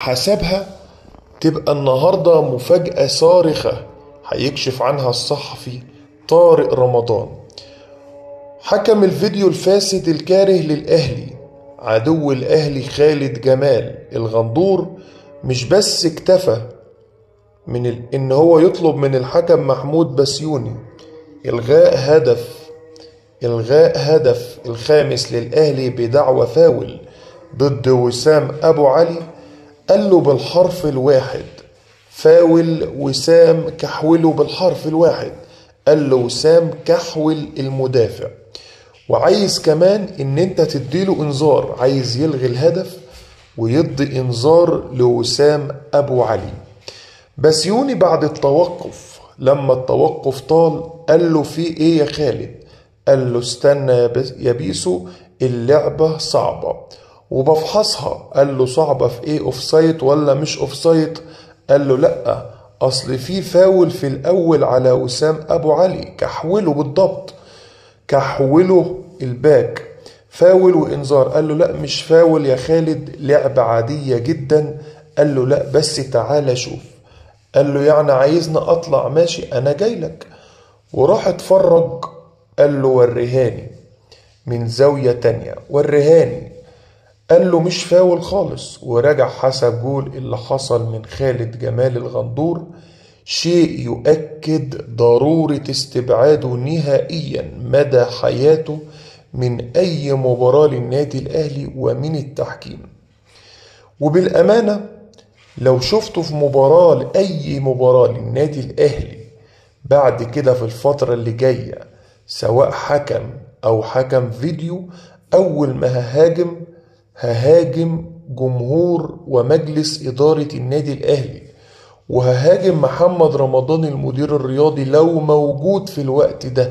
حسبها تبقى النهاردة مفاجأة صارخة هيكشف عنها الصحفي طارق رمضان حكم الفيديو الفاسد الكاره للأهلي عدو الأهلي خالد جمال الغندور مش بس اكتفى من ال... إن هو يطلب من الحكم محمود بسيوني إلغاء هدف إلغاء هدف الخامس للأهلي بدعوى فاول ضد وسام أبو علي قال له بالحرف الواحد فاول وسام كحوله بالحرف الواحد قال له وسام كحول المدافع وعايز كمان ان انت تديله انذار عايز يلغي الهدف ويدي انذار لوسام ابو علي بسيوني بعد التوقف لما التوقف طال قال له في ايه يا خالد قال له استنى يا بيسو اللعبة صعبة وبفحصها قال له صعبة في ايه اوف سايت ولا مش اوف سايت قال له لا اصل في فاول في الاول على وسام ابو علي كحوله بالضبط كحوله الباك فاول وانذار قال له لا مش فاول يا خالد لعبة عادية جدا قال له لا بس تعالى شوف قال له يعني عايزني اطلع ماشي انا جاي لك وراح اتفرج قال له وريهاني من زاوية تانية وريهاني قال له مش فاول خالص ورجع حسب جول اللي حصل من خالد جمال الغندور شيء يؤكد ضرورة استبعاده نهائيا مدى حياته من أي مباراة للنادي الأهلي ومن التحكيم وبالأمانة لو شفته في مباراة لأي مباراة للنادي الأهلي بعد كده في الفترة اللي جاية سواء حكم أو حكم فيديو أول ما ههاجم ههاجم جمهور ومجلس إدارة النادي الأهلي وههاجم محمد رمضان المدير الرياضي لو موجود في الوقت ده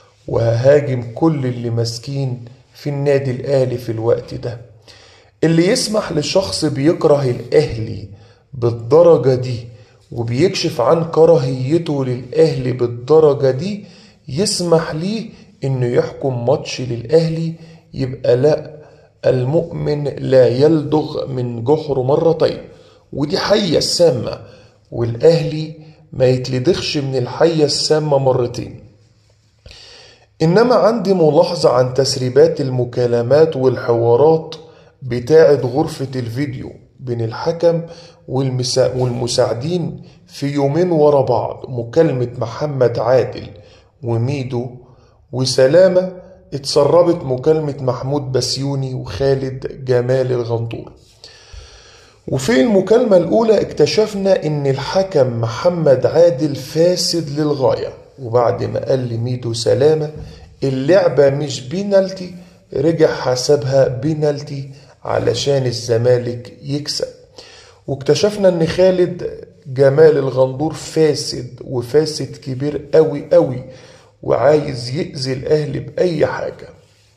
وههاجم كل اللي ماسكين في النادي الأهلي في الوقت ده اللي يسمح لشخص بيكره الأهلي بالدرجة دي وبيكشف عن كراهيته للأهلي بالدرجة دي يسمح ليه إنه يحكم ماتش للأهلي يبقى لأ المؤمن لا يلدغ من جحر مرتين ودي حية السامة والأهلي ما يتلدغش من الحية السامة مرتين إنما عندي ملاحظة عن تسريبات المكالمات والحوارات بتاعة غرفة الفيديو بين الحكم والمسا... والمساعدين في يومين ورا بعض مكالمة محمد عادل وميدو وسلامة اتسربت مكالمة محمود بسيوني وخالد جمال الغندور وفي المكالمة الأولى اكتشفنا إن الحكم محمد عادل فاسد للغاية وبعد ما قال لميدو سلامة اللعبة مش بينالتي رجع حسبها بينالتي علشان الزمالك يكسب واكتشفنا ان خالد جمال الغندور فاسد وفاسد كبير قوي قوي وعايز يأذي الأهلي بأي حاجة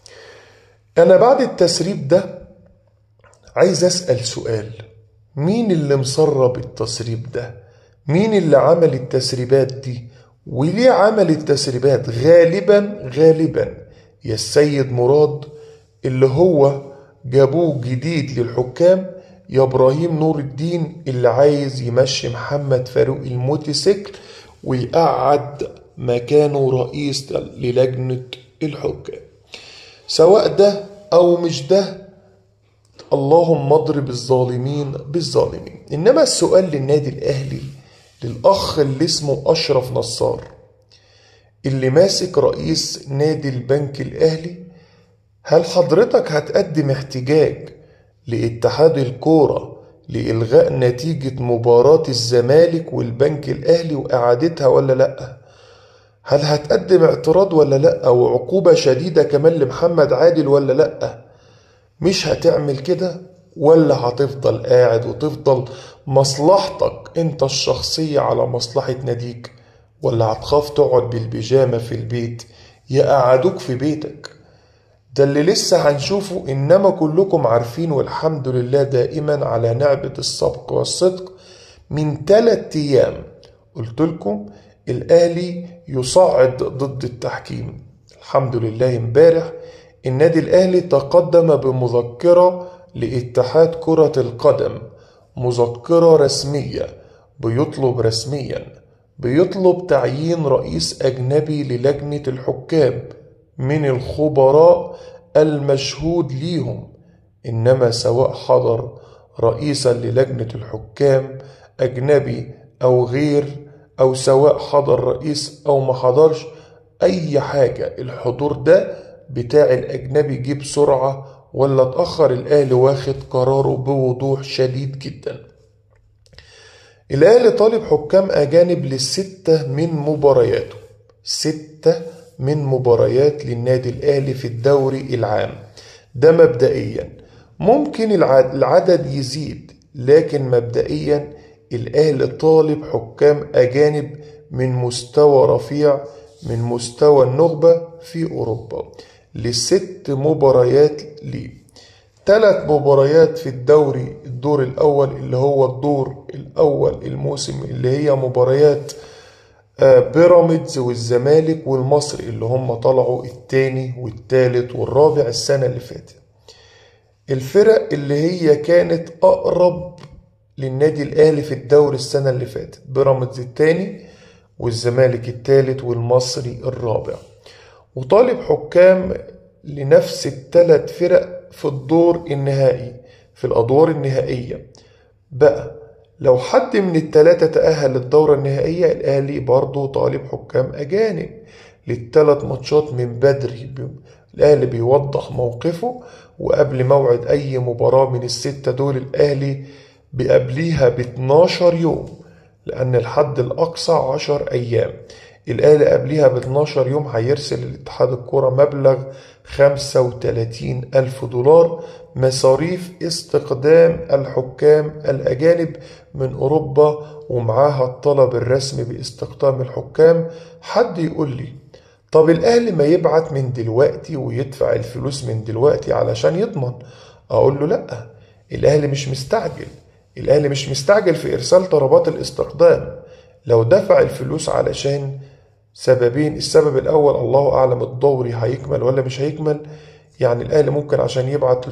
أنا بعد التسريب ده عايز أسأل سؤال مين اللي مسرب التسريب ده مين اللي عمل التسريبات دي وليه عمل التسريبات غالبا غالبا يا السيد مراد اللي هو جابوه جديد للحكام يا ابراهيم نور الدين اللي عايز يمشي محمد فاروق الموتوسيكل ويقعد مكانه رئيس للجنة الحكام سواء ده أو مش ده اللهم اضرب الظالمين بالظالمين إنما السؤال للنادي الأهلي للأخ اللي اسمه أشرف نصار اللي ماسك رئيس نادي البنك الأهلي هل حضرتك هتقدم احتجاج لاتحاد الكورة لإلغاء نتيجة مباراة الزمالك والبنك الأهلي وإعادتها ولا لأ؟ هل هتقدم اعتراض ولا لأ وعقوبة شديدة كمان لمحمد عادل ولا لأ مش هتعمل كده ولا هتفضل قاعد وتفضل مصلحتك انت الشخصية على مصلحة ناديك ولا هتخاف تقعد بالبيجامة في البيت يقعدوك في بيتك ده اللي لسه هنشوفه إنما كلكم عارفين والحمد لله دائما على نعمة السبق والصدق من تلات أيام قلت لكم الأهلي يصعد ضد التحكيم الحمد لله امبارح النادي الأهلي تقدم بمذكرة لاتحاد كرة القدم مذكرة رسمية بيطلب رسميا بيطلب تعيين رئيس أجنبي للجنة الحكام من الخبراء المشهود ليهم إنما سواء حضر رئيسا للجنة الحكام أجنبي أو غير أو سواء حضر رئيس أو ما حضرش أي حاجة الحضور ده بتاع الأجنبي جه بسرعة ولا اتأخر الأهلي واخد قراره بوضوح شديد جدا الأهلي طالب حكام أجانب للستة من مبارياته ستة من مباريات للنادي الأهلي في الدوري العام ده مبدئيا ممكن العدد يزيد لكن مبدئيا الأهلي طالب حكام أجانب من مستوى رفيع من مستوى النخبة في أوروبا لست مباريات ليه ثلاث مباريات في الدوري الدور الأول اللي هو الدور الأول الموسم اللي هي مباريات بيراميدز والزمالك والمصري اللي هم طلعوا التاني والتالت والرابع السنة اللي فاتت الفرق اللي هي كانت أقرب للنادي الأهلي في الدوري السنة اللي فاتت بيراميدز التاني والزمالك التالت والمصري الرابع وطالب حكام لنفس الثلاث فرق في الدور النهائي في الأدوار النهائية بقى لو حد من التلاتة تأهل للدورة النهائية الأهلي برضه طالب حكام أجانب للثلاث ماتشات من بدري الأهلي بيوضح موقفه وقبل موعد أي مباراة من الستة دول الأهلي بقبليها ب 12 يوم لأن الحد الأقصى 10 أيام الأهلي قبليها ب 12 يوم هيرسل لاتحاد الكرة مبلغ 35 ألف دولار مصاريف استقدام الحكام الأجانب من أوروبا ومعاها الطلب الرسمي باستقدام الحكام حد يقول لي طب الأهلي ما يبعت من دلوقتي ويدفع الفلوس من دلوقتي علشان يضمن أقول له لأ الأهلي مش مستعجل الأهلي مش مستعجل في إرسال طلبات الاستقدام لو دفع الفلوس علشان سببين السبب الأول الله أعلم الدوري هيكمل ولا مش هيكمل يعني الأهلي ممكن عشان يبعت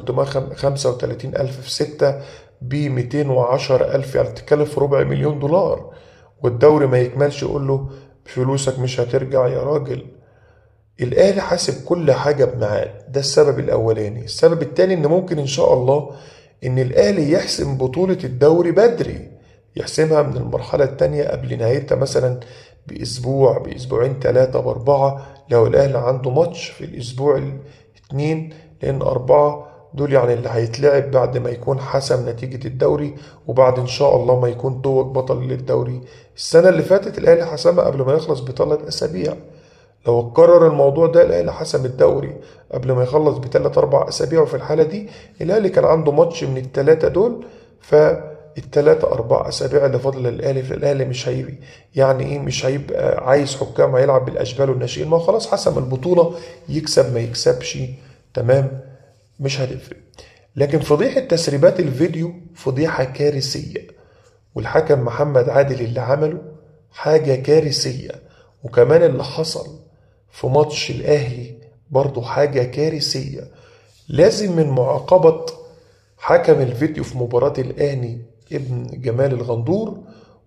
335 ألف في ستة ب 210 ألف يعني بتتكلم في ربع مليون دولار والدوري ما يكملش يقول له فلوسك مش هترجع يا راجل الأهلي حاسب كل حاجة بميعاد ده السبب الأولاني السبب التاني إن ممكن إن شاء الله إن الأهلي يحسم بطولة الدوري بدري يحسمها من المرحلة التانية قبل نهايتها مثلا بأسبوع بأسبوعين ثلاثة بأربعة لو الأهلي عنده ماتش في الأسبوع الاثنين لأن أربعة دول يعني اللي هيتلعب بعد ما يكون حسم نتيجة الدوري وبعد إن شاء الله ما يكون توج بطل للدوري السنة اللي فاتت الأهلي حسمها قبل ما يخلص بثلاث أسابيع لو اتكرر الموضوع ده الأهلي حسم الدوري قبل ما يخلص بثلاث أربع أسابيع وفي الحالة دي الأهلي كان عنده ماتش من الثلاثة دول ف التلاتة أربع أسابيع اللي فاضل للأهلي في الأهلي مش هيبقى يعني إيه مش هيبقى عايز حكام هيلعب بالأشبال والناشئين ما هو خلاص حسم البطولة يكسب ما يكسبش تمام مش هتفرق لكن فضيحة تسريبات الفيديو فضيحة كارثية والحكم محمد عادل اللي عمله حاجة كارثية وكمان اللي حصل في ماتش الأهلي برضه حاجة كارثية لازم من معاقبة حكم الفيديو في مباراة الأهلي ابن جمال الغندور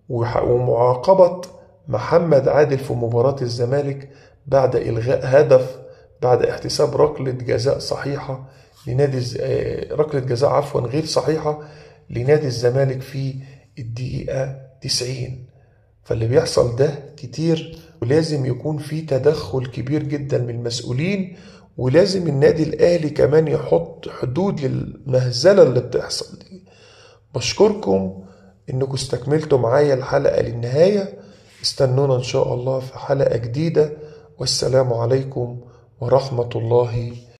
ومعاقبة محمد عادل في مباراة الزمالك بعد إلغاء هدف بعد احتساب ركلة جزاء صحيحة لنادي ركلة جزاء عفوا غير صحيحة لنادي الزمالك في الدقيقة 90 فاللي بيحصل ده كتير ولازم يكون في تدخل كبير جدا من المسؤولين ولازم النادي الأهلي كمان يحط حدود للمهزلة اللي بتحصل دي بشكركم انكم استكملتوا معايا الحلقة للنهاية استنونا ان شاء الله في حلقة جديدة والسلام عليكم ورحمة الله